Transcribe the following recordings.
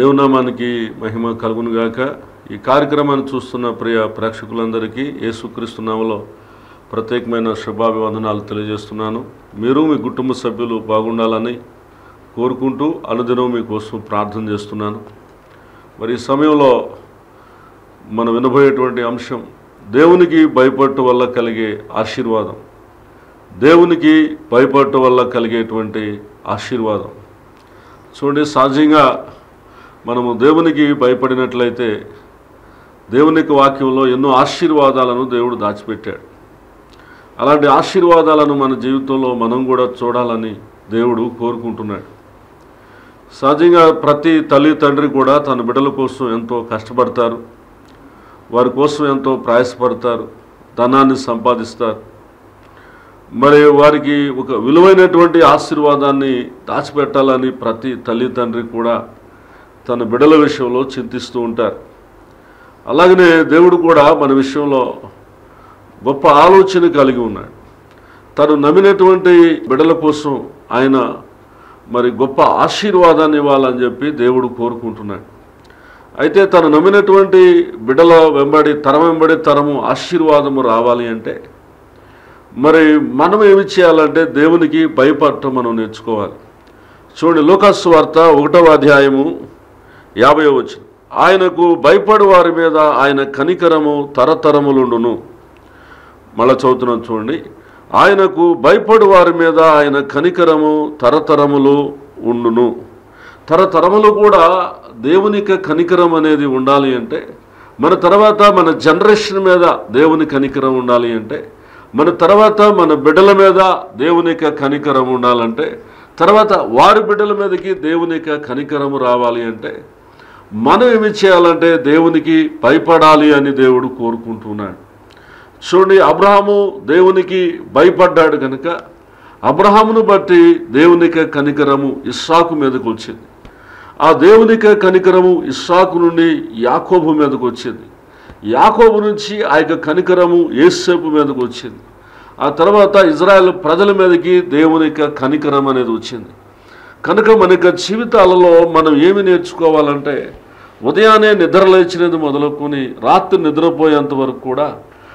దేవునామానికి మహిమ కలుగును గాక ఈ కార్యక్రమాన్ని చూస్తున్న ప్రియ ప్రేక్షకులందరికీ యేసుక్రీస్తు నామలో ప్రత్యేకమైన శుభాభివందనాలు తెలియజేస్తున్నాను మీరు మీ కుటుంబ సభ్యులు బాగుండాలని కోరుకుంటూ అనుదినం మీకోసం ప్రార్థన చేస్తున్నాను మరి ఈ సమయంలో మనం వినబోయేటువంటి అంశం దేవునికి భయపడటం వల్ల కలిగే ఆశీర్వాదం దేవునికి భయపడటం వల్ల కలిగేటువంటి ఆశీర్వాదం చూడండి సహజంగా మనము దేవునికి భయపడినట్లయితే దేవుని యొక్క వాక్యంలో ఎన్నో ఆశీర్వాదాలను దేవుడు దాచిపెట్టాడు అలాంటి ఆశీర్వాదాలను మన జీవితంలో మనం కూడా చూడాలని దేవుడు కోరుకుంటున్నాడు సహజంగా ప్రతి తల్లి తండ్రి కూడా తన బిడ్డల కోసం ఎంతో కష్టపడతారు వారి కోసం ఎంతో ప్రయాసపడతారు ధనాన్ని సంపాదిస్తారు మరి వారికి ఒక విలువైనటువంటి ఆశీర్వాదాన్ని దాచిపెట్టాలని ప్రతి తల్లి తండ్రి కూడా తన బిడ్డల విషయంలో చింతిస్తూ ఉంటారు అలాగనే దేవుడు కూడా మన విషయంలో గొప్ప ఆలోచన కలిగి ఉన్నాడు తను నమ్మినటువంటి బిడ్డల కోసం ఆయన మరి గొప్ప ఆశీర్వాదాన్ని ఇవ్వాలని చెప్పి దేవుడు కోరుకుంటున్నాడు అయితే తను నమ్మినటువంటి బిడ్డల వెంబడి తరం వెంబడి తరము ఆశీర్వాదము రావాలి అంటే మరి మనం ఏమి చేయాలంటే దేవునికి భయపడటం మనం నేర్చుకోవాలి చూడండి లోకాసు వార్త ఒకటవ అధ్యాయము యాభై వచ్చిన ఆయనకు భయపడు వారి మీద ఆయన కనికరము తరతరములుండును మళ్ళా చదువుతున్నాం చూడండి ఆయనకు భయపడు వారి మీద ఆయన కనికరము తరతరములు ఉండును తరతరములు కూడా దేవునికి కనికరం అనేది ఉండాలి అంటే మన తర్వాత మన జనరేషన్ మీద దేవుని కనికరం ఉండాలి అంటే మన తర్వాత మన బిడ్డల మీద దేవునికి కనికరం ఉండాలంటే తర్వాత వారి బిడ్డల మీదకి దేవునికి కనికరము రావాలి అంటే మనం ఏమి చేయాలంటే దేవునికి భయపడాలి అని దేవుడు కోరుకుంటున్నాడు చూడండి అబ్రహాము దేవునికి భయపడ్డాడు కనుక అబ్రహామును బట్టి దేవునిక కనికరము ఇస్సాకు మీదకు వచ్చింది ఆ దేవునిక కనికరము ఇస్సాకు నుండి యాకోబు మీదకు వచ్చింది యాకోబు నుంచి ఆ యొక్క కనికరము ఏసేపు మీదకు వచ్చింది ఆ తర్వాత ఇజ్రాయెల్ ప్రజల మీదకి దేవునిక కనికరం అనేది వచ్చింది కనుక మన యొక్క జీవితాలలో మనం ఏమి నేర్చుకోవాలంటే ఉదయాన్నే నిద్ర లేచినది మొదలుకొని రాత్రి నిద్రపోయేంత వరకు కూడా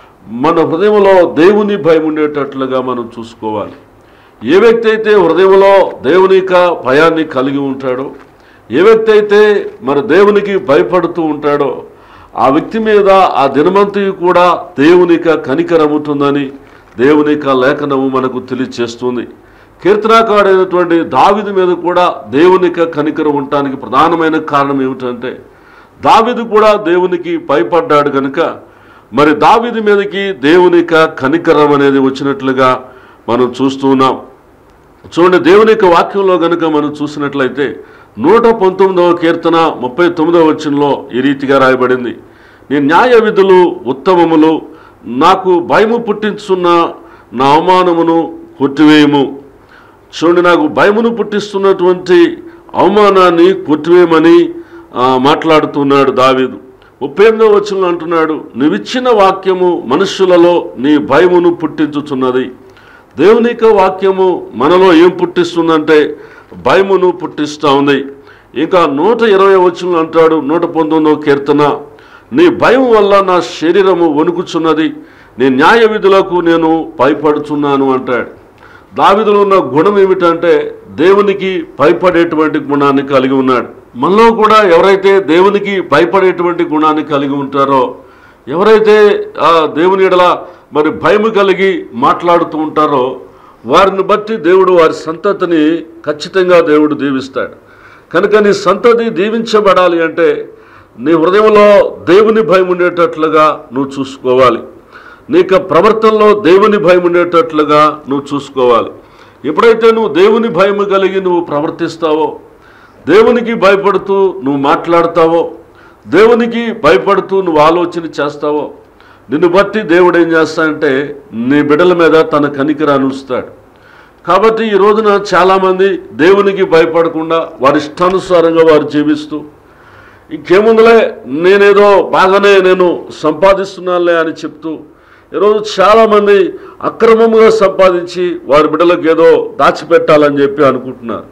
మన హృదయంలో దేవుని భయం ఉండేటట్లుగా మనం చూసుకోవాలి ఏ వ్యక్తి అయితే హృదయంలో దేవుని యొక్క భయాన్ని కలిగి ఉంటాడో ఏ వ్యక్తి అయితే మరి దేవునికి భయపడుతూ ఉంటాడో ఆ వ్యక్తి మీద ఆ దినమంతయు కూడా దేవునిక కనికరముతుందని దేవునిక లేఖనము మనకు తెలియచేస్తుంది కీర్తనాకారుడైనటువంటి దావిది మీద కూడా దేవునిక కనికరం ఉండటానికి ప్రధానమైన కారణం ఏమిటంటే దావిది కూడా దేవునికి భయపడ్డాడు కనుక మరి దావిది మీదకి దేవునిక కనికరం అనేది వచ్చినట్లుగా మనం చూస్తూ ఉన్నాం చూడండి దేవుని యొక్క వాక్యంలో కనుక మనం చూసినట్లయితే నూట పంతొమ్మిదవ కీర్తన ముప్పై తొమ్మిదవ వచనంలో ఈ రీతిగా రాయబడింది నీ న్యాయ విధులు ఉత్తమములు నాకు భయము పుట్టించున్న నా అవమానమును కొట్టివేయము చూడండి నాకు భయమును పుట్టిస్తున్నటువంటి అవమానాన్ని కొట్టివేయమని ఆ, మాట్లాడుతున్నాడు దావీదు ముప్పై ఎనిమిదవ వచనంలో అంటున్నాడు నీవిచ్చిన వాక్యము మనుషులలో నీ భయమును పుట్టించుచున్నది దేవుని యొక్క వాక్యము మనలో ఏం పుట్టిస్తుందంటే భయమును పుట్టిస్తూ ఉంది ఇంకా నూట ఇరవై వచనంలో అంటాడు నూట పంతొమ్మిదవ కీర్తన నీ భయం వల్ల నా శరీరము వణుకుచున్నది నీ న్యాయ విధులకు నేను భయపడుచున్నాను అంటాడు దావిదులో ఉన్న గుణం ఏమిటంటే దేవునికి భయపడేటువంటి గుణాన్ని కలిగి ఉన్నాడు మనలో కూడా ఎవరైతే దేవునికి భయపడేటువంటి గుణాన్ని కలిగి ఉంటారో ఎవరైతే ఆ దేవుని ఎడల మరి భయం కలిగి మాట్లాడుతూ ఉంటారో వారిని బట్టి దేవుడు వారి సంతతిని ఖచ్చితంగా దేవుడు దీవిస్తాడు కనుక నీ సంతతి దీవించబడాలి అంటే నీ హృదయంలో దేవుని భయం ఉండేటట్లుగా నువ్వు చూసుకోవాలి నీకు ప్రవర్తనలో దేవుని భయం ఉండేటట్లుగా నువ్వు చూసుకోవాలి ఎప్పుడైతే నువ్వు దేవుని భయం కలిగి నువ్వు ప్రవర్తిస్తావో దేవునికి భయపడుతూ నువ్వు మాట్లాడతావో దేవునికి భయపడుతూ నువ్వు ఆలోచన చేస్తావో నిన్ను బట్టి దేవుడు ఏం చేస్తాడంటే నీ బిడ్డల మీద తన కనికరాన్ని ఉంచుతాడు కాబట్టి ఈ రోజున చాలామంది దేవునికి భయపడకుండా వారి ఇష్టానుసారంగా వారు జీవిస్తూ ఇంకేముందులే నేనేదో బాగానే నేను సంపాదిస్తున్నానులే అని చెప్తూ ఈరోజు చాలామంది అక్రమంగా సంపాదించి వారి బిడ్డలకు ఏదో దాచిపెట్టాలని చెప్పి అనుకుంటున్నారు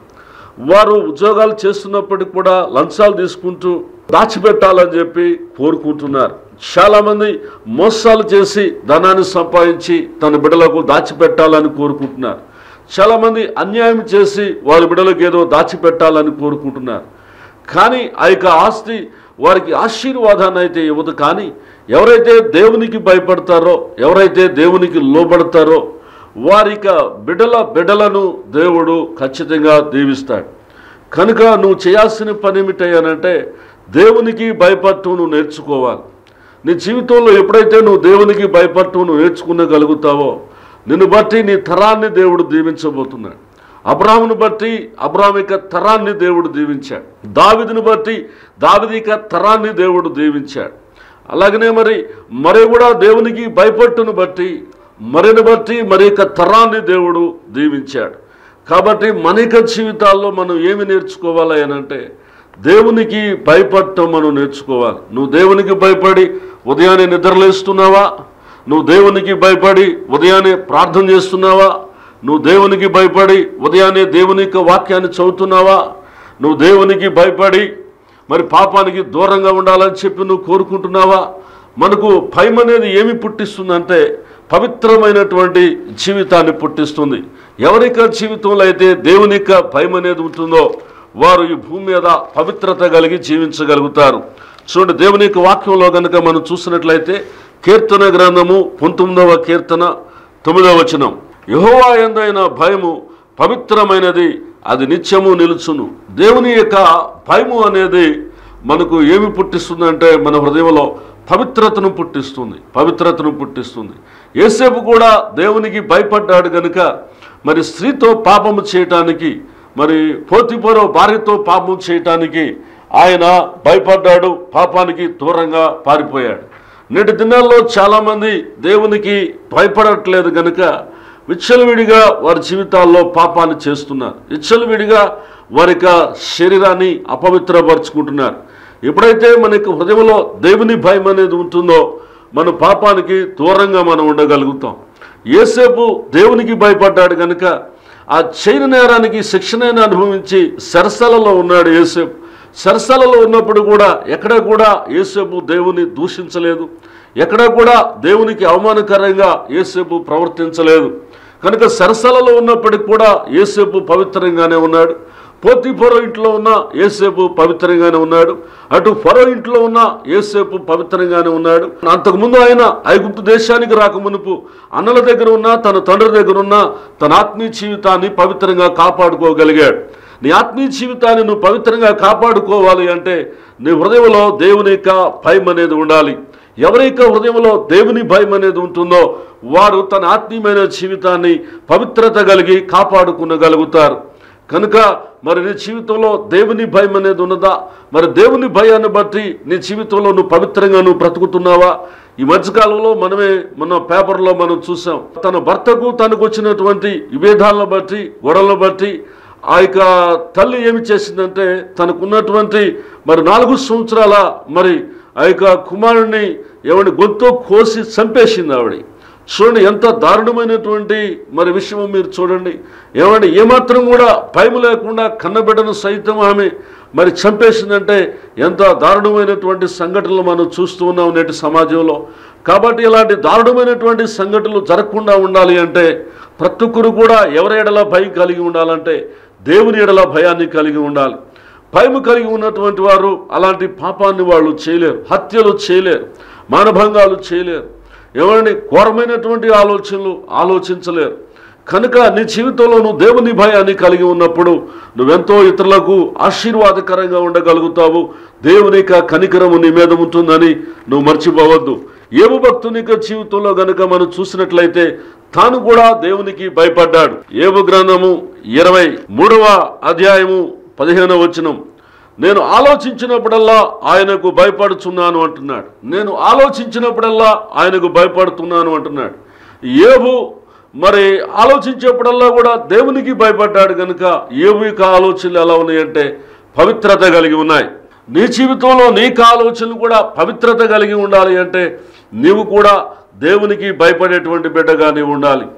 వారు ఉద్యోగాలు చేస్తున్నప్పటికి కూడా లంచాలు తీసుకుంటూ దాచిపెట్టాలని చెప్పి కోరుకుంటున్నారు చాలామంది మోసాలు చేసి ధనాన్ని సంపాదించి తన బిడ్డలకు దాచిపెట్టాలని కోరుకుంటున్నారు చాలామంది అన్యాయం చేసి వారి బిడ్డలకు ఏదో దాచిపెట్టాలని కోరుకుంటున్నారు కానీ ఆ యొక్క ఆస్తి వారికి ఆశీర్వాదాన్ని అయితే ఇవ్వదు కానీ ఎవరైతే దేవునికి భయపడతారో ఎవరైతే దేవునికి లోబడతారో వారి యొక్క బిడ్డల బిడ్డలను దేవుడు ఖచ్చితంగా దీవిస్తాడు కనుక నువ్వు చేయాల్సిన పని ఏమిటయ్యానంటే దేవునికి భయపడటం నువ్వు నేర్చుకోవాలి నీ జీవితంలో ఎప్పుడైతే నువ్వు దేవునికి భయపడటం నువ్వు నేర్చుకునగలుగుతావో నిన్ను బట్టి నీ తరాన్ని దేవుడు దీవించబోతున్నాడు అబ్రాహ్మును బట్టి అబ్రాహ్మిక తరాన్ని దేవుడు దీవించాడు దావిదిని బట్టి దావిదిక తరాన్ని దేవుడు దీవించాడు అలాగనే మరి మరి కూడా దేవునికి భయపట్టును బట్టి మరిని బట్టి మరి యొక్క తరాన్ని దేవుడు దీవించాడు కాబట్టి మన యొక్క జీవితాల్లో మనం ఏమి నేర్చుకోవాలి అని అంటే దేవునికి భయపడటం మనం నేర్చుకోవాలి నువ్వు దేవునికి భయపడి ఉదయాన్నే నిద్రలేస్తున్నావా నువ్వు దేవునికి భయపడి ఉదయాన్నే ప్రార్థన చేస్తున్నావా నువ్వు దేవునికి భయపడి ఉదయాన్నే దేవుని యొక్క వాక్యాన్ని చదువుతున్నావా నువ్వు దేవునికి భయపడి మరి పాపానికి దూరంగా ఉండాలని చెప్పి నువ్వు కోరుకుంటున్నావా మనకు భయం అనేది ఏమి పుట్టిస్తుందంటే పవిత్రమైనటువంటి జీవితాన్ని పుట్టిస్తుంది ఎవరిక జీవితంలో అయితే దేవుని యొక్క భయం అనేది ఉంటుందో వారు ఈ భూమి మీద పవిత్రత కలిగి జీవించగలుగుతారు చూడండి దేవుని యొక్క వాక్యంలో కనుక మనం చూసినట్లయితే కీర్తన గ్రంథము పంతొమ్మిదవ కీర్తన తొమ్మిదవ వచనం యహోవా ఎందైన భయము పవిత్రమైనది అది నిత్యము నిలుచును దేవుని యొక్క భయము అనేది మనకు ఏమి పుట్టిస్తుందంటే మన హృదయంలో పవిత్రతను పుట్టిస్తుంది పవిత్రతను పుట్టిస్తుంది ఏసేపు కూడా దేవునికి భయపడ్డాడు గనుక మరి స్త్రీతో పాపము చేయటానికి మరి పోతిపోరో భార్యతో పాపం చేయటానికి ఆయన భయపడ్డాడు పాపానికి దూరంగా పారిపోయాడు నేటి దినాల్లో చాలామంది దేవునికి భయపడట్లేదు కనుక విచ్చలవిడిగా వారి జీవితాల్లో పాపాన్ని చేస్తున్నారు విచ్చలవిడిగా వారి యొక్క శరీరాన్ని అపవిత్రపరుచుకుంటున్నారు ఎప్పుడైతే మన యొక్క హృదయంలో దేవుని భయం అనేది ఉంటుందో మన పాపానికి దూరంగా మనం ఉండగలుగుతాం ఏసేపు దేవునికి భయపడ్డాడు కనుక ఆ చైన నేరానికి శిక్షణైనా అనుభవించి సరసలలో ఉన్నాడు ఏసేపు సరసలలో ఉన్నప్పుడు కూడా ఎక్కడ కూడా ఏసేపు దేవుని దూషించలేదు ఎక్కడ కూడా దేవునికి అవమానకరంగా ఏసేపు ప్రవర్తించలేదు కనుక సరసలలో ఉన్నప్పటికి కూడా ఏసేపు పవిత్రంగానే ఉన్నాడు పోతి పొర ఇంట్లో ఉన్న ఏసేపు పవిత్రంగానే ఉన్నాడు అటు పొర ఇంట్లో ఉన్న ఏసేపు పవిత్రంగానే ఉన్నాడు అంతకుముందు ఆయన ఐగుప్తు దేశానికి రాకమునుపు అన్నల దగ్గర ఉన్న తన తండ్రి దగ్గర ఉన్న తన ఆత్మీయ జీవితాన్ని పవిత్రంగా కాపాడుకోగలిగాడు నీ ఆత్మీయ జీవితాన్ని నువ్వు పవిత్రంగా కాపాడుకోవాలి అంటే నీ హృదయంలో దేవుని యొక్క భయం అనేది ఉండాలి ఎవరి యొక్క హృదయంలో దేవుని భయం అనేది ఉంటుందో వారు తన ఆత్మీయమైన జీవితాన్ని పవిత్రత కలిగి కాపాడుకునగలుగుతారు కనుక మరి నీ జీవితంలో దేవుని భయం అనేది ఉన్నదా మరి దేవుని భయాన్ని బట్టి నీ జీవితంలో నువ్వు పవిత్రంగా నువ్వు బ్రతుకుతున్నావా ఈ మధ్యకాలంలో మనమే మన పేపర్లో మనం చూసాం తన భర్తకు తనకు వచ్చినటువంటి విభేదాలను బట్టి గొడవలను బట్టి ఆ యొక్క తల్లి ఏమి చేసిందంటే తనకున్నటువంటి మరి నాలుగు సంవత్సరాల మరి ఆ యొక్క కుమారుడిని ఎవరిని గొంతు కోసి చంపేసింది ఆవిడ చూడండి ఎంత దారుణమైనటువంటి మరి విషయం మీరు చూడండి ఏమండి ఏమాత్రం కూడా భయం లేకుండా కన్నబిడ్డను సైతం ఆమె మరి చంపేసిందంటే ఎంత దారుణమైనటువంటి సంఘటనలు మనం చూస్తూ ఉన్నాం నేటి సమాజంలో కాబట్టి ఇలాంటి దారుణమైనటువంటి సంఘటనలు జరగకుండా ఉండాలి అంటే ప్రతి ఒక్కరు కూడా ఎవరి ఎడల భయం కలిగి ఉండాలంటే దేవుని ఎడల భయాన్ని కలిగి ఉండాలి భయం కలిగి ఉన్నటువంటి వారు అలాంటి పాపాన్ని వాళ్ళు చేయలేరు హత్యలు చేయలేరు మానభంగాలు చేయలేరు ఎవరిని ఘోరమైనటువంటి ఆలోచనలు ఆలోచించలేరు కనుక నీ జీవితంలో నువ్వు దేవుని భయాన్ని కలిగి ఉన్నప్పుడు నువ్వెంతో ఇతరులకు ఆశీర్వాదకరంగా ఉండగలుగుతావు దేవుని యొక్క కనికరము నీ మీద ఉంటుందని నువ్వు మర్చిపోవద్దు ఏము భక్తుని యొక్క జీవితంలో గనుక మనం చూసినట్లయితే తాను కూడా దేవునికి భయపడ్డాడు ఏబు గ్రంథము ఇరవై మూడవ అధ్యాయము పదిహేనవ వచనం నేను ఆలోచించినప్పుడల్లా ఆయనకు భయపడుతున్నాను అంటున్నాడు నేను ఆలోచించినప్పుడల్లా ఆయనకు భయపడుతున్నాను అంటున్నాడు ఏబు మరి ఆలోచించేప్పుడల్లా కూడా దేవునికి భయపడ్డాడు కనుక ఏబు యొక్క ఆలోచనలు ఎలా ఉన్నాయంటే పవిత్రత కలిగి ఉన్నాయి నీ జీవితంలో నీకు ఆలోచనలు కూడా పవిత్రత కలిగి ఉండాలి అంటే నీవు కూడా దేవునికి భయపడేటువంటి బిడ్డగా నీవు ఉండాలి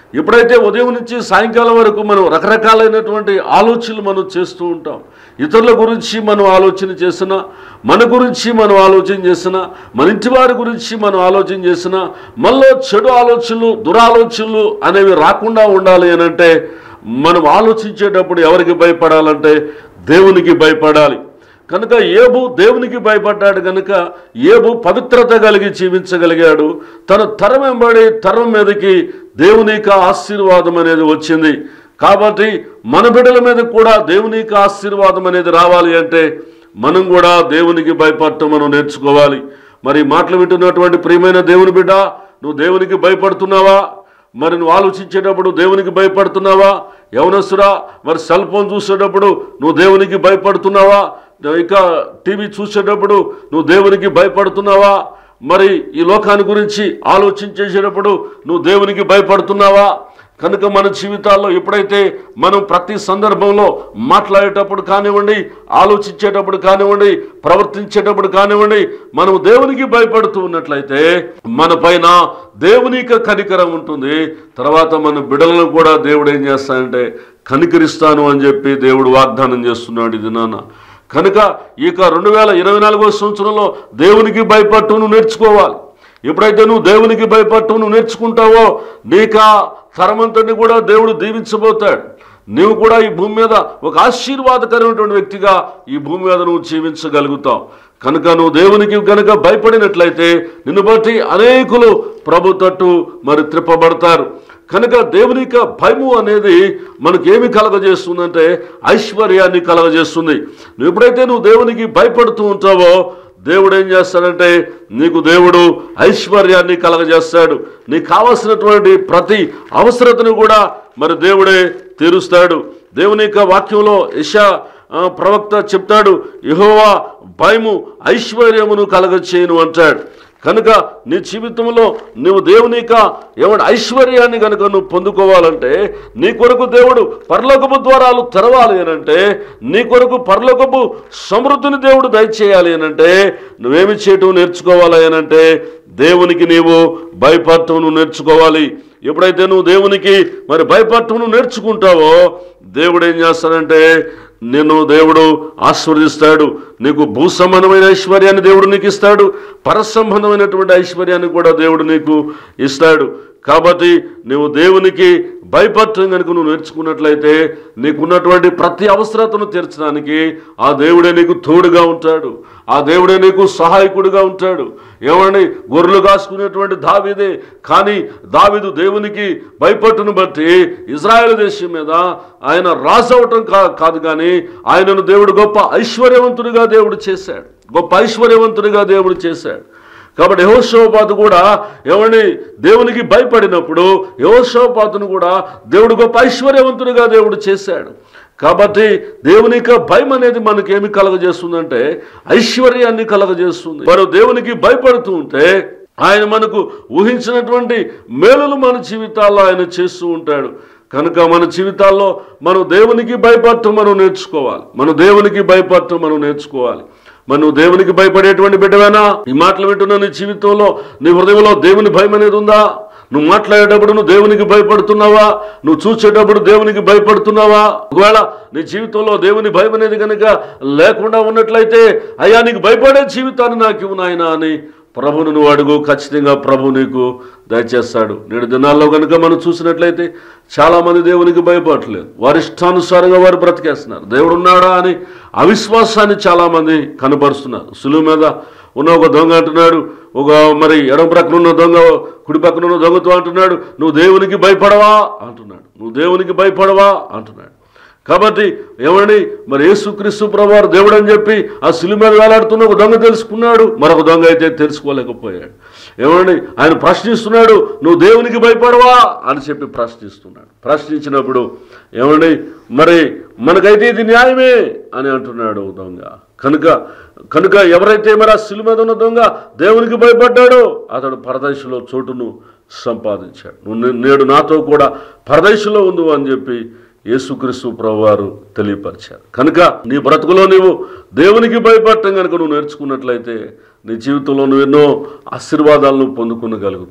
ఎప్పుడైతే ఉదయం నుంచి సాయంకాలం వరకు మనం రకరకాలైనటువంటి ఆలోచనలు మనం చేస్తూ ఉంటాం ఇతరుల గురించి మనం ఆలోచన చేసినా మన గురించి మనం ఆలోచన చేసినా మన ఇంటి వారి గురించి మనం ఆలోచన చేసినా మనలో చెడు ఆలోచనలు దురాలోచనలు అనేవి రాకుండా ఉండాలి అని అంటే మనం ఆలోచించేటప్పుడు ఎవరికి భయపడాలంటే దేవునికి భయపడాలి కనుక ఏబు దేవునికి భయపడ్డాడు కనుక ఏబు పవిత్రత కలిగి జీవించగలిగాడు తన తరం వెంబడి తరం మీదకి దేవుని యొక్క ఆశీర్వాదం అనేది వచ్చింది కాబట్టి మన బిడ్డల మీద కూడా దేవుని యొక్క ఆశీర్వాదం అనేది రావాలి అంటే మనం కూడా దేవునికి భయపడటం మనం నేర్చుకోవాలి మరి ఈ మాటలు వింటున్నటువంటి ప్రియమైన దేవుని బిడ్డ నువ్వు దేవునికి భయపడుతున్నావా మరి నువ్వు ఆలోచించేటప్పుడు దేవునికి భయపడుతున్నావా యవనస్తురా మరి సెల్ ఫోన్ చూసేటప్పుడు నువ్వు దేవునికి భయపడుతున్నావా ఇక టీవీ చూసేటప్పుడు నువ్వు దేవునికి భయపడుతున్నావా మరి ఈ లోకాన్ని గురించి ఆలోచించేసేటప్పుడు నువ్వు దేవునికి భయపడుతున్నావా కనుక మన జీవితాల్లో ఎప్పుడైతే మనం ప్రతి సందర్భంలో మాట్లాడేటప్పుడు కానివ్వండి ఆలోచించేటప్పుడు కానివ్వండి ప్రవర్తించేటప్పుడు కానివ్వండి మనం దేవునికి భయపడుతూ ఉన్నట్లయితే మన పైన దేవుని యొక్క కనికరం ఉంటుంది తర్వాత మన బిడలను కూడా దేవుడు ఏం చేస్తాడంటే కనికరిస్తాను అని చెప్పి దేవుడు వాగ్దానం చేస్తున్నాడు ఇది నాన్న కనుక ఇక రెండు వేల ఇరవై నాలుగో సంవత్సరంలో దేవునికి భయపట్టు నువ్వు నేర్చుకోవాలి ఎప్పుడైతే నువ్వు దేవునికి భయపట్టు నువ్వు నేర్చుకుంటావో నీకా తరమంతని కూడా దేవుడు దీవించబోతాడు నీవు కూడా ఈ భూమి మీద ఒక ఆశీర్వాదకరమైనటువంటి వ్యక్తిగా ఈ భూమి మీద నువ్వు జీవించగలుగుతావు కనుక నువ్వు దేవునికి కనుక భయపడినట్లయితే నిన్ను బట్టి అనేకులు ప్రభు తట్టు మరి త్రిప్పబడతారు కనుక దేవుని యొక్క భయము అనేది మనకేమి కలగజేస్తుందంటే ఐశ్వర్యాన్ని కలగజేస్తుంది నువ్వు ఎప్పుడైతే నువ్వు దేవునికి భయపడుతూ ఉంటావో దేవుడు ఏం చేస్తాడంటే నీకు దేవుడు ఐశ్వర్యాన్ని కలగజేస్తాడు నీకు కావలసినటువంటి ప్రతి అవసరతను కూడా మరి దేవుడే తీరుస్తాడు దేవుని యొక్క వాక్యంలో యశా ఆ, ప్రవక్త చెప్తాడు యెహోవా భయము ఐశ్వర్యమును కలగచేయను అంటాడు కనుక నీ జీవితంలో నువ్వు దేవుని యొక్క ఎవడు ఐశ్వర్యాన్ని కనుక నువ్వు పొందుకోవాలంటే నీ కొరకు దేవుడు పరలోకపు ద్వారాలు తెరవాలి అనంటే నీ కొరకు పరలోకపు సమృద్ధిని దేవుడు దయచేయాలి అనంటే నువ్వేమి చేయటం నేర్చుకోవాలి అనంటే దేవునికి నీవు భయపడటం నువ్వు నేర్చుకోవాలి ఎప్పుడైతే నువ్వు దేవునికి మరి భయపడటం నువ్వు నేర్చుకుంటావో దేవుడు ఏం చేస్తాడంటే నిన్ను దేవుడు ఆశీర్వదిస్తాడు నీకు భూసంబంధమైన ఐశ్వర్యాన్ని దేవుడు నీకు ఇస్తాడు పరసంబంధమైనటువంటి ఐశ్వర్యాన్ని కూడా దేవుడు నీకు ఇస్తాడు కాబట్టి నువ్వు దేవునికి భయపడటం కనుక నువ్వు నేర్చుకున్నట్లయితే నీకున్నటువంటి ప్రతి అవసరతను తీర్చడానికి ఆ దేవుడే నీకు తోడుగా ఉంటాడు ఆ దేవుడే నీకు సహాయకుడిగా ఉంటాడు ఏమని గొర్రెలు కాసుకునేటువంటి దావీదే కానీ దావీదు దేవునికి భయపట్టును బట్టి ఇజ్రాయెల్ దేశం మీద ఆయన రాజు అవటం కా కాదు కానీ ఆయనను దేవుడు గొప్ప ఐశ్వర్యవంతుడిగా దేవుడు చేశాడు గొప్ప ఐశ్వర్యవంతుడిగా దేవుడు చేశాడు కాబట్టి యహోషోపాతు కూడా ఎవరిని దేవునికి భయపడినప్పుడు యహోషోపాతును కూడా దేవుడు గొప్ప ఐశ్వర్యవంతుడిగా దేవుడు చేశాడు కాబట్టి దేవుని యొక్క భయం అనేది మనకేమి కలగజేస్తుందంటే ఐశ్వర్యాన్ని కలగజేస్తుంది మరి దేవునికి భయపడుతూ ఉంటే ఆయన మనకు ఊహించినటువంటి మేలులు మన జీవితాల్లో ఆయన చేస్తూ ఉంటాడు కనుక మన జీవితాల్లో మనం దేవునికి భయపడటం మనం నేర్చుకోవాలి మనం దేవునికి భయపడటం మనం నేర్చుకోవాలి మరి నువ్వు దేవునికి భయపడేటువంటి బిడ్డవేనా ఈ మాటలు వింటున్న నీ జీవితంలో నీ హృదయంలో దేవుని భయం అనేది ఉందా నువ్వు మాట్లాడేటప్పుడు నువ్వు దేవునికి భయపడుతున్నావా నువ్వు చూసేటప్పుడు దేవునికి భయపడుతున్నావా ఒకవేళ నీ జీవితంలో దేవుని భయం అనేది కనుక లేకుండా ఉన్నట్లయితే అయ్యా నీకు భయపడే జీవితాన్ని నాకు ఇవ్వు నాయనా అని ప్రభును నువ్వు అడుగు ఖచ్చితంగా ప్రభు నీకు దయచేస్తాడు నేడు దినాల్లో కనుక మనం చూసినట్లయితే చాలామంది దేవునికి భయపడట్లేదు వారి ఇష్టానుసారంగా వారు బ్రతికేస్తున్నారు దేవుడు ఉన్నాడా అని అవిశ్వాసాన్ని చాలామంది కనపరుస్తున్నారు సులువు మీద ఉన్న ఒక దొంగ అంటున్నాడు ఒక మరి ఎడమ ప్రక్కన ఉన్న దొంగ కుడి పక్కన ఉన్న దొంగతో అంటున్నాడు నువ్వు దేవునికి భయపడవా అంటున్నాడు నువ్వు దేవునికి భయపడవా అంటున్నాడు కాబట్టి ఏమండి మరి యేసుక్రీస్తు ప్రభువారు దేవుడు అని చెప్పి ఆ సిలువ మీద వేలాడుతున్న ఒక దొంగ తెలుసుకున్నాడు మరొక దొంగ అయితే తెలుసుకోలేకపోయాడు ఏమండి ఆయన ప్రశ్నిస్తున్నాడు నువ్వు దేవునికి భయపడవా అని చెప్పి ప్రశ్నిస్తున్నాడు ప్రశ్నించినప్పుడు ఏమండి మరి మనకైతే ఇది న్యాయమే అని అంటున్నాడు ఒక దొంగ కనుక కనుక ఎవరైతే మరి ఆ సిలువ మీద ఉన్న దొంగ దేవునికి భయపడ్డాడో అతడు పరదేశంలో చోటును సంపాదించాడు నువ్వు నే- నేడు నాతో కూడా పరదేశంలో ఉండు అని చెప్పి యేసుక్రీస్తు ప్రభువారు తెలియపరిచారు కనుక నీ బ్రతుకులో నీవు దేవునికి భయపడటం కనుక నువ్వు నేర్చుకున్నట్లయితే నీ జీవితంలో నువ్వు ఎన్నో ఆశీర్వాదాలను పొందుకునగలుగుతావు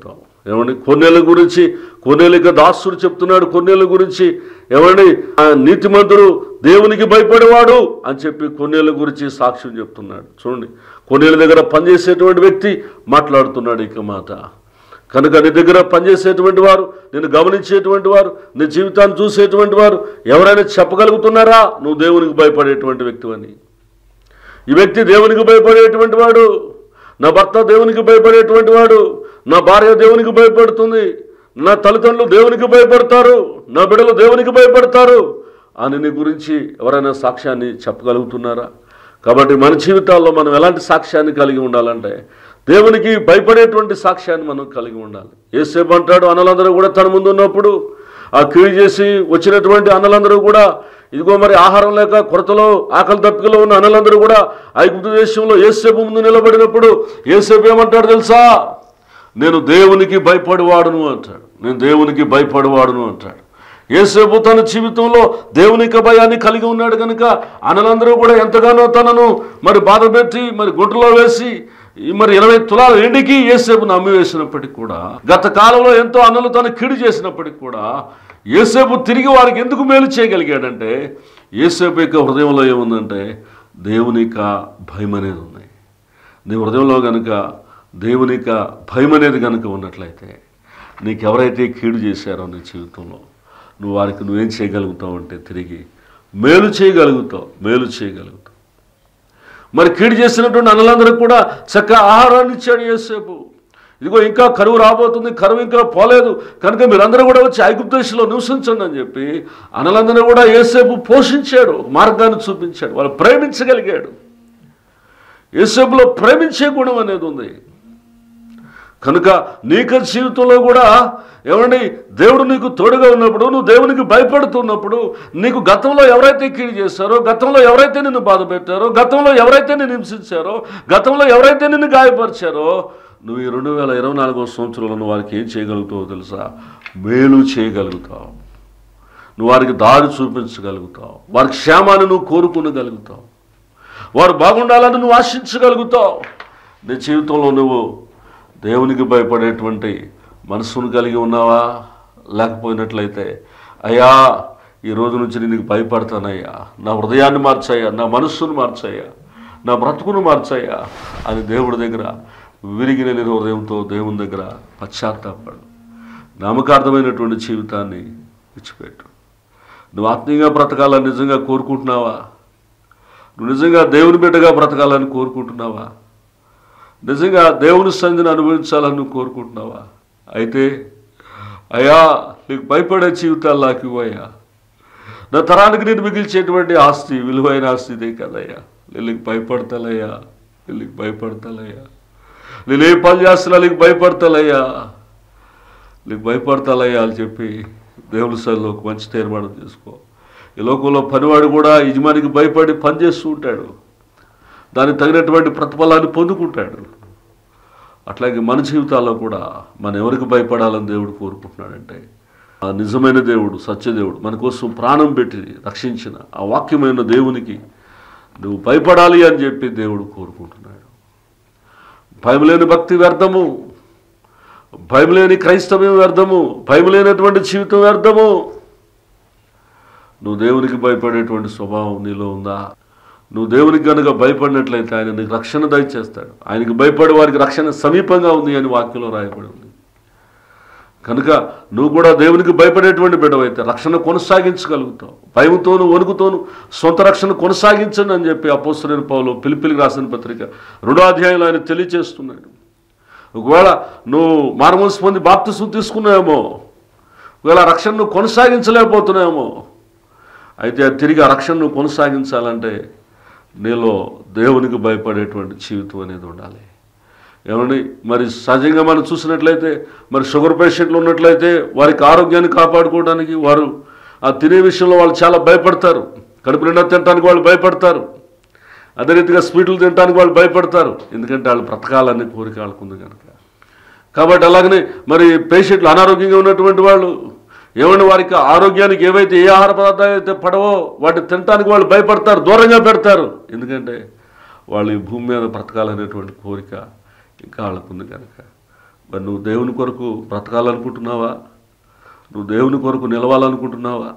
ఏమండి కొన్నేళ్ళ గురించి కొన్నేళ్ళకి దాసుడు చెప్తున్నాడు కొన్నేళ్ళ గురించి ఏమండి ఆ నీతిమంతుడు దేవునికి భయపడేవాడు అని చెప్పి కొన్నేళ్ళ గురించి సాక్ష్యం చెప్తున్నాడు చూడండి కొన్నేళ్ళ దగ్గర పనిచేసేటువంటి వ్యక్తి మాట్లాడుతున్నాడు ఇక మాట కనుక నీ దగ్గర పనిచేసేటువంటి వారు నేను గమనించేటువంటి వారు నీ జీవితాన్ని చూసేటువంటి వారు ఎవరైనా చెప్పగలుగుతున్నారా నువ్వు దేవునికి భయపడేటువంటి వ్యక్తివని ఈ వ్యక్తి దేవునికి భయపడేటువంటి వాడు నా భర్త దేవునికి భయపడేటువంటి వాడు నా భార్య దేవునికి భయపడుతుంది నా తల్లిదండ్రులు దేవునికి భయపడతారు నా బిడ్డలు దేవునికి భయపడతారు అని నీ గురించి ఎవరైనా సాక్ష్యాన్ని చెప్పగలుగుతున్నారా కాబట్టి మన జీవితాల్లో మనం ఎలాంటి సాక్ష్యాన్ని కలిగి ఉండాలంటే దేవునికి భయపడేటువంటి సాక్ష్యాన్ని మనం కలిగి ఉండాలి ఏసేపు అంటాడు అన్నలందరూ కూడా తన ముందు ఉన్నప్పుడు ఆ కీడు చేసి వచ్చినటువంటి అన్నలందరూ కూడా ఇదిగో మరి ఆహారం లేక కొరతలో ఆకలి తప్పికలో ఉన్న అన్నలందరూ కూడా ఐగుప్తు దేశంలో ఏసేపు ముందు నిలబడినప్పుడు ఏసేపు ఏమంటాడు తెలుసా నేను దేవునికి భయపడివాడును అంటాడు నేను దేవునికి భయపడివాడును అంటాడు ఏసేపు తన జీవితంలో దేవునికి భయాన్ని కలిగి ఉన్నాడు కనుక అన్నలందరూ కూడా ఎంతగానో తనను మరి బాధ పెట్టి మరి గుంటలో వేసి ఈ మరి ఇరవై తులాల ఎండికి ఏసేపును అమ్మి వేసినప్పటికి కూడా గత కాలంలో ఎంతో అన్నలు తను కిడి చేసినప్పటికి కూడా ఏసేపు తిరిగి వారికి ఎందుకు మేలు చేయగలిగాడంటే ఏసేపు యొక్క హృదయంలో ఏముందంటే దేవుని యొక్క భయం అనేది ఉంది నీ హృదయంలో కనుక దేవుని యొక్క భయం అనేది కనుక ఉన్నట్లయితే నీకు ఎవరైతే కీడు చేశారో నీ జీవితంలో నువ్వు వారికి నువ్వేం చేయగలుగుతావు అంటే తిరిగి మేలు చేయగలుగుతావు మేలు చేయగలుగుతావు మరి కీడు చేసినటువంటి అన్నలందరికీ కూడా చక్కగా ఆహారాన్ని ఇచ్చాడు యేసేపు ఇదిగో ఇంకా కరువు రాబోతుంది కరువు ఇంకా పోలేదు కనుక మీరందరూ కూడా వచ్చి ఐగుప్తు దేశంలో నివసించండి అని చెప్పి అన్నలందరూ కూడా ఏసేపు పోషించాడు మార్గాన్ని చూపించాడు వాళ్ళు ప్రేమించగలిగాడు యేసేపులో ప్రేమించే గుణం అనేది ఉంది కనుక నీక జీవితంలో కూడా ఏమండి దేవుడు నీకు తోడుగా ఉన్నప్పుడు నువ్వు దేవునికి భయపడుతున్నప్పుడు నీకు గతంలో ఎవరైతే కీడు చేశారో గతంలో ఎవరైతే నిన్ను బాధ పెట్టారో గతంలో ఎవరైతే నిన్ను హింసించారో గతంలో ఎవరైతే నిన్ను గాయపరిచారో నువ్వు ఈ రెండు వేల ఇరవై నాలుగో సంవత్సరంలో నువ్వు వారికి ఏం చేయగలుగుతావో తెలుసా మేలు చేయగలుగుతావు నువ్వు వారికి దారి చూపించగలుగుతావు వారి క్షేమాన్ని నువ్వు కోరుకునగలుగుతావు వారు బాగుండాలని నువ్వు ఆశించగలుగుతావు నీ జీవితంలో నువ్వు దేవునికి భయపడేటువంటి మనసును కలిగి ఉన్నావా లేకపోయినట్లయితే అయ్యా ఈ రోజు నుంచి నేను నీకు భయపడతానయ్యా నా హృదయాన్ని మార్చాయా నా మనస్సును మార్చాయా నా బ్రతుకును మార్చాయా అని దేవుడి దగ్గర విరిగిన నీ హృదయంతో దేవుని దగ్గర పశ్చాత్తాపడు నామకార్థమైనటువంటి జీవితాన్ని విడిచిపెట్టు నువ్వు ఆత్మీయంగా బ్రతకాలని నిజంగా కోరుకుంటున్నావా నువ్వు నిజంగా దేవుని బిడ్డగా బ్రతకాలని కోరుకుంటున్నావా నిజంగా దేవుని సంధిని అనుభవించాలని నువ్వు కోరుకుంటున్నావా అయితే అయ్యా నీకు భయపడే జీవితాలు నాకు ఇవ్వయ్యా నా తరానికి నేను మిగిల్చేటువంటి ఆస్తి విలువైన ఆస్తి ఇదే కదయ్యా నీళ్ళకి భయపడతాలయ్యా నీళ్ళకి భయపడతాలయ్యా నేను ఏ పని చేస్తున్నా నీకు భయపడతాలయ్యా నీకు భయపడతాలయ్యా అని చెప్పి దేవుని సరిలో ఒక మంచి తీర్మానం చేసుకో ఈ లోకంలో పనివాడు కూడా యజమానికి భయపడి పని చేస్తూ ఉంటాడు దానికి తగినటువంటి ప్రతిఫలాన్ని పొందుకుంటాడు అట్లాగే మన జీవితాల్లో కూడా మనం ఎవరికి భయపడాలని దేవుడు కోరుకుంటున్నాడంటే ఆ నిజమైన దేవుడు సత్యదేవుడు మన కోసం ప్రాణం పెట్టి రక్షించిన ఆ వాక్యమైన దేవునికి నువ్వు భయపడాలి అని చెప్పి దేవుడు కోరుకుంటున్నాడు భయం లేని భక్తి వ్యర్థము భయం లేని క్రైస్తవ్యం వ్యర్థము భయం లేనటువంటి జీవితం వ్యర్థము నువ్వు దేవునికి భయపడేటువంటి స్వభావం నీలో ఉందా నువ్వు దేవునికి కనుక భయపడినట్లయితే ఆయన నీకు రక్షణ దయచేస్తాడు ఆయనకి భయపడే వారికి రక్షణ సమీపంగా ఉంది అని వాక్యంలో రాయబడి ఉంది కనుక నువ్వు కూడా దేవునికి భయపడేటువంటి బిడ్డవైతే రక్షణ కొనసాగించగలుగుతావు భయంతోను వణుకుతోను సొంత రక్షణ కొనసాగించండి అని చెప్పి అపోస్తులైన పౌలు పిలిపిలికి రాసిన పత్రిక రెండో అధ్యాయంలో ఆయన తెలియచేస్తున్నాడు ఒకవేళ నువ్వు మారుమనసు పొంది బాప్తిసం తీసుకున్నావేమో ఒకవేళ ఆ రక్షణ నువ్వు కొనసాగించలేకపోతున్నావేమో అయితే ఆ తిరిగి ఆ రక్షణ నువ్వు కొనసాగించాలంటే నీలో దేవునికి భయపడేటువంటి జీవితం అనేది ఉండాలి ఏమండి మరి సహజంగా మనం చూసినట్లయితే మరి షుగర్ పేషెంట్లు ఉన్నట్లయితే వారికి ఆరోగ్యాన్ని కాపాడుకోవడానికి వారు ఆ తినే విషయంలో వాళ్ళు చాలా భయపడతారు కడుపు నిండా తినడానికి వాళ్ళు భయపడతారు అదే రీతిగా స్వీట్లు తినడానికి వాళ్ళు భయపడతారు ఎందుకంటే వాళ్ళు బ్రతకాలని కోరిక వాళ్ళకుంది కనుక కాబట్టి అలాగనే మరి పేషెంట్లు అనారోగ్యంగా ఉన్నటువంటి వాళ్ళు ఏమంటే వారికి ఆరోగ్యానికి ఏవైతే ఏ ఆహార పదార్థాలు అయితే పడవో వాటిని తినడానికి వాళ్ళు భయపడతారు దూరంగా పెడతారు ఎందుకంటే వాళ్ళు ఈ భూమి మీద బ్రతకాలనేటువంటి కోరిక ఇంకా వాళ్ళకు ఉంది కనుక మరి నువ్వు దేవుని కొరకు బ్రతకాలనుకుంటున్నావా నువ్వు దేవుని కొరకు నిలవాలనుకుంటున్నావా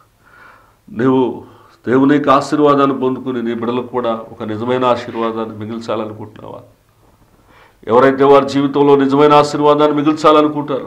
నువ్వు దేవుని యొక్క ఆశీర్వాదాన్ని పొందుకుని నీ బిడ్డలకు కూడా ఒక నిజమైన ఆశీర్వాదాన్ని మిగిల్చాలనుకుంటున్నావా ఎవరైతే వారి జీవితంలో నిజమైన ఆశీర్వాదాన్ని మిగిల్చాలనుకుంటారో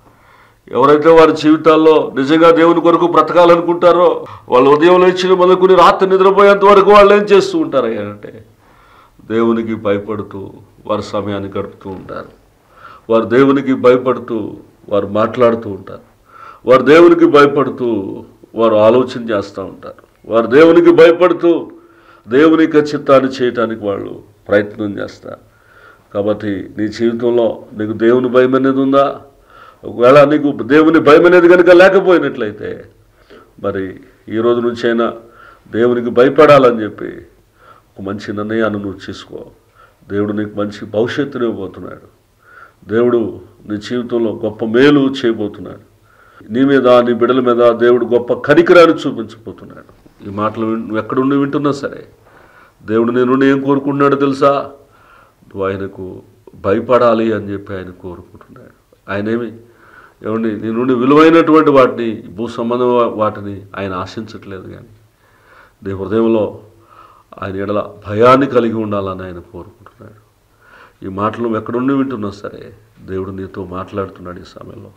ఎవరైతే వారి జీవితాల్లో నిజంగా దేవుని కొరకు బ్రతకాలనుకుంటారో వాళ్ళు ఉదయం లేచిన మొదలుకుని రాత్రి నిద్రపోయేంత వరకు వాళ్ళు ఏం చేస్తూ ఉంటారు అంటే దేవునికి భయపడుతూ వారి సమయాన్ని గడుపుతూ ఉంటారు వారు దేవునికి భయపడుతూ వారు మాట్లాడుతూ ఉంటారు వారు దేవునికి భయపడుతూ వారు ఆలోచన చేస్తూ ఉంటారు వారు దేవునికి భయపడుతూ దేవుని యొక్క చిత్తాన్ని చేయటానికి వాళ్ళు ప్రయత్నం చేస్తారు కాబట్టి నీ జీవితంలో నీకు దేవుని భయం అనేది ఉందా ఒకవేళ నీకు దేవుని భయం అనేది కనుక లేకపోయినట్లయితే మరి ఈ రోజు నుంచైనా దేవునికి భయపడాలని చెప్పి ఒక మంచి నిర్ణయాన్ని నువ్వు తీసుకో దేవుడు నీకు మంచి భవిష్యత్తుని ఇవ్వబోతున్నాడు దేవుడు నీ జీవితంలో గొప్ప మేలు చేయబోతున్నాడు నీ మీద నీ బిడ్డల మీద దేవుడు గొప్ప కనికరాన్ని చూపించబోతున్నాడు ఈ మాటలు విన్- నువ్వు ఎక్కడుండి వింటున్నా సరే దేవుడు నేను నుండి ఏం కోరుకుంటున్నాడో తెలుసా నువ్వు ఆయనకు భయపడాలి అని చెప్పి ఆయన కోరుకుంటున్నాడు ఆయనేమి ఏమండి నీ నుండి విలువైనటువంటి వాటిని భూ సంబంధం వాటిని ఆయన ఆశించట్లేదు కానీ నీ హృదయంలో ఆయన ఎడల భయాన్ని కలిగి ఉండాలని ఆయన కోరుకుంటున్నాడు ఈ మాటలు నువ్వు ఎక్కడుండి వింటున్నా సరే దేవుడు నీతో మాట్లాడుతున్నాడు ఈ సమయంలో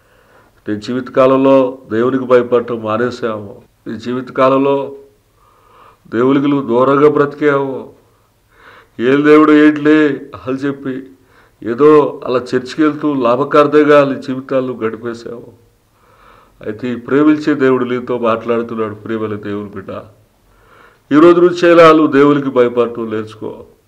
నీ జీవితకాలంలో దేవునికి భయపడటం మానేసావు నీ జీవితకాలంలో దేవునికి నువ్వు దూరంగా బ్రతికావు ఏం దేవుడు ఏంట్లే అని చెప్పి ఏదో అలా చర్చికి వెళ్తూ లాభకార్థంగా నీ జీవితాలు గడిపేశావు అయితే ఈ ప్రేమించే దేవుడు నీతో మాట్లాడుతున్నాడు ప్రేమల దేవుని బిడ్డ ఈ రోజు నుంచి ఇలా నువ్వు దేవునికి భయపడటం నేర్చుకో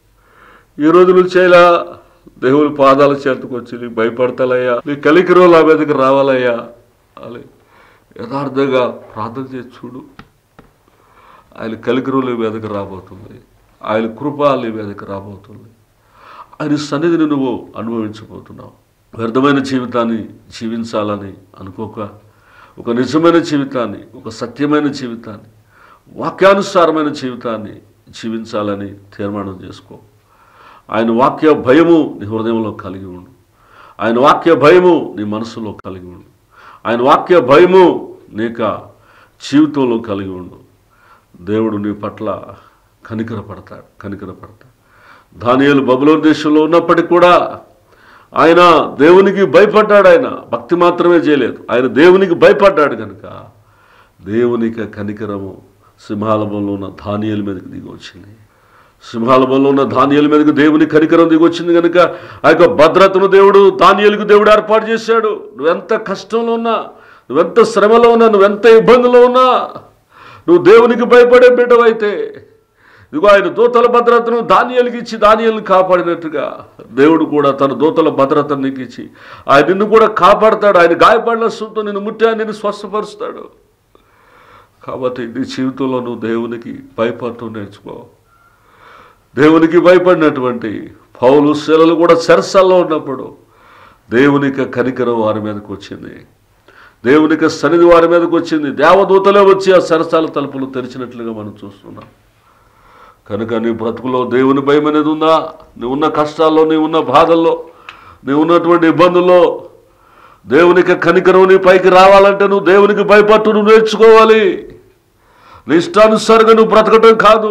ఈ రోజు నుంచి ఇలా దేవుని పాదాల చేతకు వచ్చి నీకు భయపడతాలయ్యా నీ కలికిరో నా మీదకి రావాలయ్యా అని యథార్థంగా ప్రార్థన చేసి చూడు ఆయన కలికిరోలు మీదకి రాబోతుంది ఆయన కృప నీ మీదకి రాబోతుంది ఆయన సన్నిధిని నువ్వు అనుభవించబోతున్నావు వ్యర్థమైన జీవితాన్ని జీవించాలని అనుకోక ఒక నిజమైన జీవితాన్ని ఒక సత్యమైన జీవితాన్ని వాక్యానుసారమైన జీవితాన్ని జీవించాలని తీర్మానం చేసుకో ఆయన వాక్య భయము నీ హృదయంలో కలిగి ఉండు ఆయన వాక్య భయము నీ మనసులో కలిగి ఉండు ఆయన వాక్య భయము నీక జీవితంలో కలిగి ఉండు దేవుడు నీ పట్ల కనికరపడతాడు కనికరపడతాడు దానియేలు బబులోన్ దేశంలో ఉన్నప్పటికీ కూడా ఆయన దేవునికి భయపడ్డాడు ఆయన భక్తి మాత్రమే చేయలేదు ఆయన దేవునికి భయపడ్డాడు కనుక దేవునికి కనికరము సింహాలబంలో ఉన్న ధాన్యాల మీదకి దిగి వచ్చింది సింహాలబంలో ఉన్న ధాన్యాల మీదకి దేవుని కనికరం దిగి వచ్చింది కనుక ఆ యొక్క భద్రతను దేవుడు ధాన్యాలకు దేవుడు ఏర్పాటు చేశాడు నువ్వెంత కష్టంలో ఉన్నా నువ్వెంత శ్రమలో ఉన్నా నువ్వెంత ఇబ్బందిలో ఉన్నా నువ్వు దేవునికి భయపడే బిడ్డవైతే ఇదిగో ఆయన దూతల భద్రతను ధాన్యాలకు ఇచ్చి ధాన్యాలను కాపాడినట్టుగా దేవుడు కూడా తన దూతల భద్రతను నీకు ఇచ్చి ఆయన నిన్ను కూడా కాపాడతాడు ఆయన గాయపడిన సొంత నిన్ను ముట్టా నిన్ను స్వస్థపరుస్తాడు కాబట్టి నీ జీవితంలో నువ్వు దేవునికి భయపడటం నేర్చుకో దేవునికి భయపడినటువంటి పౌలు శిలలు కూడా చెరసాల్లో ఉన్నప్పుడు దేవునికి కనికరం వారి మీదకి వచ్చింది దేవునికి సన్నిధి వారి మీదకి వచ్చింది దేవదూతలే వచ్చి ఆ సరసాల తలుపులు తెరిచినట్లుగా మనం చూస్తున్నాం కనుక నీ బ్రతుకులో దేవుని భయం అనేది ఉందా నీ ఉన్న కష్టాల్లో నీ ఉన్న బాధల్లో నీ ఉన్నటువంటి ఇబ్బందుల్లో దేవునికి కనికరం నీ పైకి రావాలంటే నువ్వు దేవునికి భయపట్టు నువ్వు నేర్చుకోవాలి నీ ఇష్టానుసారంగా నువ్వు బ్రతకటం కాదు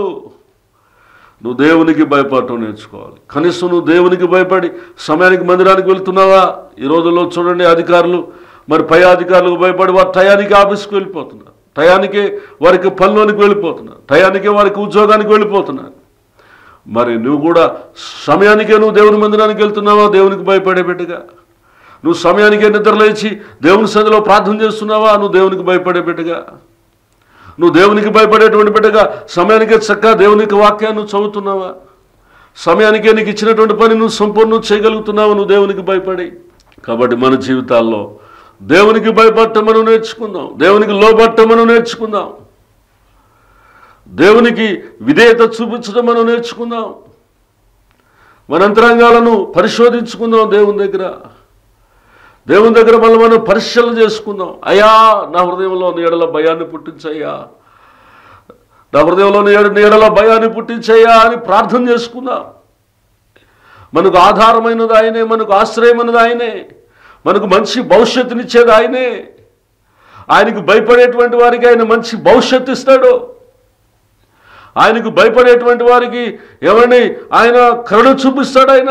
నువ్వు దేవునికి భయపడటం నేర్చుకోవాలి కనీసం నువ్వు దేవునికి భయపడి సమయానికి మందిరానికి వెళ్తున్నావా ఈ రోజుల్లో చూడండి అధికారులు మరి పై అధికారులకు భయపడి వారు టయానికి ఆఫీస్కి వెళ్ళిపోతున్నారు టయానికి వారికి పనిలోనికి వెళ్ళిపోతున్నారు టయానికే వారికి ఉద్యోగానికి వెళ్ళిపోతున్నారు మరి నువ్వు కూడా సమయానికే నువ్వు దేవుని మందిరానికి వెళ్తున్నావా దేవునికి భయపడే బిడ్డగా నువ్వు సమయానికే నిద్రలేచి దేవుని సన్నిధిలో ప్రార్థన చేస్తున్నావా నువ్వు దేవునికి భయపడే బిడ్డగా నువ్వు దేవునికి భయపడేటువంటి బిడ్డగా సమయానికే చక్కగా దేవునికి వాక్యాన్ని నువ్వు చదువుతున్నావా సమయానికే నీకు ఇచ్చినటువంటి పని నువ్వు సంపూర్ణం చేయగలుగుతున్నావా నువ్వు దేవునికి భయపడి కాబట్టి మన జీవితాల్లో దేవునికి భయపడటం మనం నేర్చుకుందాం దేవునికి లోబట్టం మనం నేర్చుకుందాం దేవునికి విధేయత చూపించడం మనం నేర్చుకుందాం మన అంతరంగాలను పరిశోధించుకుందాం దేవుని దగ్గర దేవుని దగ్గర మళ్ళీ మనం పరిశీలన చేసుకుందాం అయ్యా నా హృదయంలో నీడల భయాన్ని పుట్టించయ్యా నా హృదయంలో నీడ నీడల భయాన్ని పుట్టించయ్యా అని ప్రార్థన చేసుకుందాం మనకు ఆధారమైనది ఆయనే మనకు ఆశ్రయమైనది ఆయనే మనకు మంచి భవిష్యత్తునిచ్చేది ఆయనే ఆయనకు భయపడేటువంటి వారికి ఆయన మంచి భవిష్యత్తు ఇస్తాడు ఆయనకు భయపడేటువంటి వారికి ఎవరిని ఆయన కరుణ చూపిస్తాడు ఆయన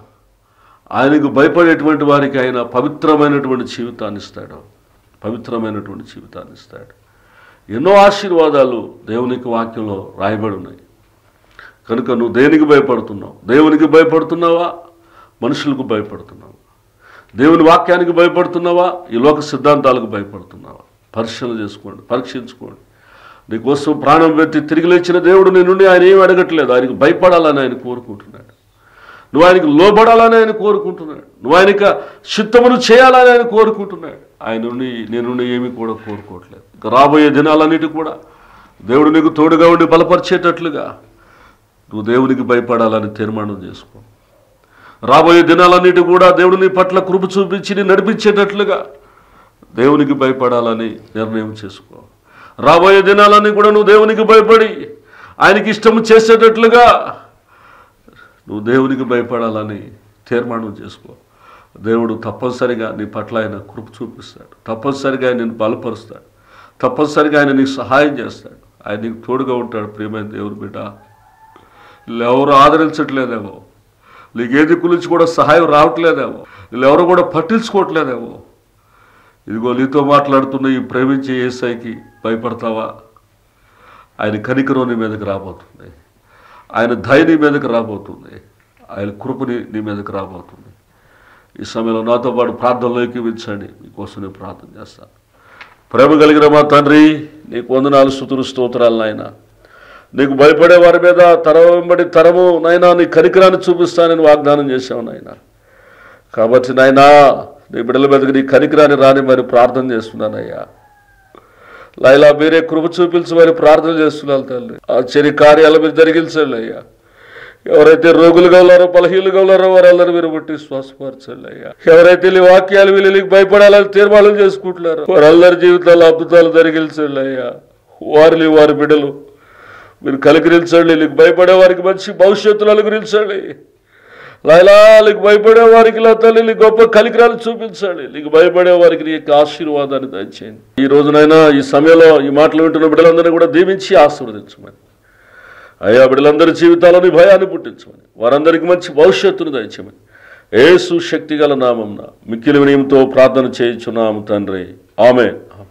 ఆయనకు భయపడేటువంటి వారికి ఆయన పవిత్రమైనటువంటి జీవితాన్ని ఇస్తాడు పవిత్రమైనటువంటి జీవితాన్ని ఇస్తాడు ఎన్నో ఆశీర్వాదాలు దేవునికి వాక్యంలో రాయబడి ఉన్నాయి కనుక నువ్వు దేనికి భయపడుతున్నావు దేవునికి భయపడుతున్నావా మనుషులకు భయపడుతున్నావా దేవుని వాక్యానికి భయపడుతున్నావా ఈ లోక సిద్ధాంతాలకు భయపడుతున్నావా పరిశీలన చేసుకోండి పరీక్షించుకోండి నీకోసం ప్రాణం పెట్టి తిరిగి లేచిన దేవుడు నీ నుండి ఆయన ఏం అడగట్లేదు ఆయనకు భయపడాలని ఆయన కోరుకుంటున్నాడు నువ్వు ఆయనకు లోబడాలని ఆయన కోరుకుంటున్నాడు నువ్వు ఆయనక చిత్తమును చేయాలని ఆయన కోరుకుంటున్నాడు ఆయన నుండి నేను నుండి ఏమీ కూడా కోరుకోవట్లేదు ఇక రాబోయే దినాలన్నిటి కూడా దేవుడు నీకు తోడుగా ఉండి బలపరిచేటట్లుగా నువ్వు దేవునికి భయపడాలని తీర్మానం చేసుకో రాబోయే దినాలన్నిటి కూడా దేవుడు నీ పట్ల కృప చూపించి నీ నడిపించేటట్లుగా దేవునికి భయపడాలని నిర్ణయం చేసుకో రాబోయే దినాలన్నీ కూడా నువ్వు దేవునికి భయపడి ఆయనకి ఇష్టం చేసేటట్లుగా నువ్వు దేవునికి భయపడాలని తీర్మానం చేసుకో దేవుడు తప్పనిసరిగా నీ పట్ల ఆయన కృప చూపిస్తాడు తప్పనిసరిగా ఆయన నేను బలపరుస్తాడు తప్పనిసరిగా ఆయన నీకు సహాయం చేస్తాడు ఆయన నీకు తోడుగా ఉంటాడు ప్రియమైన దేవుని బిడ్డ వీళ్ళు ఎవరు ఆదరించట్లేదేమో నీకు ఏ దిక్కు నుంచి కూడా సహాయం రావట్లేదేమో వీళ్ళు ఎవరు కూడా పట్టించుకోవట్లేదేమో ఇదిగో నీతో మాట్లాడుతున్న ఈ ప్రేమించే ఏసైకి భయపడతావా ఆయన కనికరం నీ మీదకి రాబోతుంది ఆయన దయ నీ మీదకి రాబోతుంది ఆయన కృపని నీ మీదకి రాబోతుంది ఈ సమయంలో నాతో పాటు ప్రార్థనలో ఎక్కివించండి మీకోసం నేను ప్రార్థన చేస్తాను ప్రేమ కలిగిన మా తండ్రి నీకు వందనాలు స్థుతులు స్తోత్రాలు నాయన నీకు భయపడే వారి మీద తరం వెంబడి తరము నాయనా నీ కనికరాన్ని చూపిస్తానని వాగ్దానం చేశావు నాయన కాబట్టి నాయనా నీ బిడ్డల మీదకి నీ కనికరాన్ని రాని మరి ప్రార్థన చేస్తున్నానయ్యా లైలా మీరే కృప చూపించమని ప్రార్థన చేస్తున్నాను తల్లి ఆశ్చర్య కార్యాలు మీరు జరిగించండి అయ్యా ఎవరైతే రోగులుగా ఉన్నారో బలహీనులుగా ఉన్నారో వారందరూ మీరు బట్టి శ్వాసపరచండి అయ్యా ఎవరైతే ఈ వాక్యాలు వీళ్ళకి భయపడాలని తీర్మానం చేసుకుంటున్నారో వారందరి జీవితాల్లో అద్భుతాలు జరిగించండి అయ్యా వారిని వారి బిడ్డలు మీరు కలకరించండి నీకు భయపడే వారికి మంచి భవిష్యత్తును అనుగ్రహించండి లైలా నీకు భయపడే వారికి నా తల్లి నీ గొప్ప కలికిరాలు చూపించండి నీకు భయపడే వారికి నీ యొక్క ఆశీర్వాదాన్ని దయచేయండి ఈ రోజునైనా ఈ సమయంలో ఈ మాటలు వింటున్న బిడ్డలందరినీ కూడా దీవించి ఆశీర్వదించమని అయ్యా బిడ్డలందరి జీవితాల్లో నీ భయాన్ని పుట్టించమని వారందరికీ మంచి భవిష్యత్తును దయచేయమని ఏసు శక్తి గల నామంన మిక్కిలి వినయంతో ప్రార్థన చేయించున్నాము తండ్రి ఆమె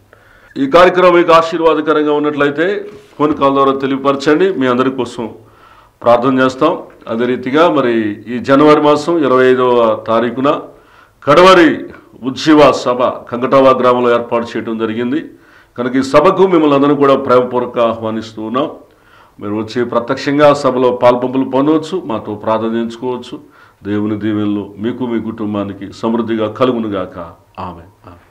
ఈ కార్యక్రమం మీకు ఆశీర్వాదకరంగా ఉన్నట్లయితే ఫోన్ కాల్ ద్వారా తెలియపరచండి మీ అందరి కోసం ప్రార్థన చేస్తాం అదే రీతిగా మరి ఈ జనవరి మాసం ఇరవై ఐదవ తారీఖున కడవరి ఉజ్జీవ సభ కంకటావా గ్రామంలో ఏర్పాటు చేయడం జరిగింది కనుక ఈ సభకు మిమ్మల్ని అందరూ కూడా ప్రేమపూర్వక ఆహ్వానిస్తూ ఉన్నాం మీరు వచ్చి ప్రత్యక్షంగా సభలో పాల్పంపులు పొందవచ్చు మాతో ప్రార్థన చేయించుకోవచ్చు దేవుని దీవెనలు మీకు మీ కుటుంబానికి సమృద్ధిగా కలుగునుగాక ఆమె ఆమె